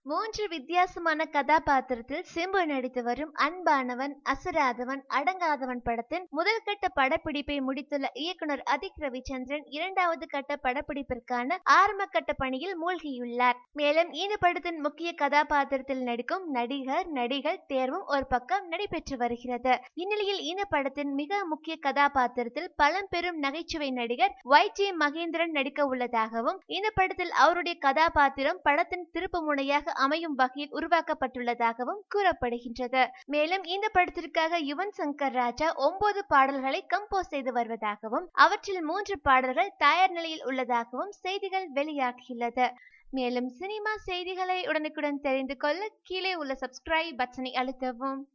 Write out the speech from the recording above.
மூன்று வித்தியாசமான கதாபாத்திரத்தில் சிம்பு நடித்து வரும் அன்பானவன் அசராதவன் அடங்காதவன் படத்தின் முதல் கட்ட படப்பிடிப்பை முடித்துள்ள இயக்குனர் அதிக் ரவிச்சந்திரன் இரண்டாவது கட்ட படப்பிடிப்பிற்கான ஆரம்ப கட்ட பணியில் மூழ்கியுள்ளார் மேலும் இந்த படத்தின் முக்கிய கதாபாத்திரத்தில் நடிக்கும் நடிகர் நடிகர் தேர்வும் ஒரு பக்கம் நடைபெற்று வருகிறது இந்நிலையில் இந்த படத்தின் மிக முக்கிய கதாபாத்திரத்தில் பழம்பெரும் நகைச்சுவை நடிகர் ஒய் ஜி மகேந்திரன் நடிக்க உள்ளதாகவும் இந்த படத்தில் அவருடைய கதாபாத்திரம் படத்தின் திருப்பு முனையாக அமையும் வகையில் உருவாக்கப்பட்டுள்ளதாகவும் கூறப்படுகின்றது மேலும் இந்த படத்திற்காக யுவன் சங்கர் ராஜா ஒன்பது பாடல்களை கம்போஸ் செய்து வருவதாகவும் அவற்றில் மூன்று பாடல்கள் தயார் நிலையில் உள்ளதாகவும் செய்திகள் வெளியாகியுள்ளது மேலும் சினிமா செய்திகளை உடனுக்குடன் தெரிந்து கொள்ள கீழே உள்ள சப்ஸ்கிரைப் பட்டனை அழுத்தவும்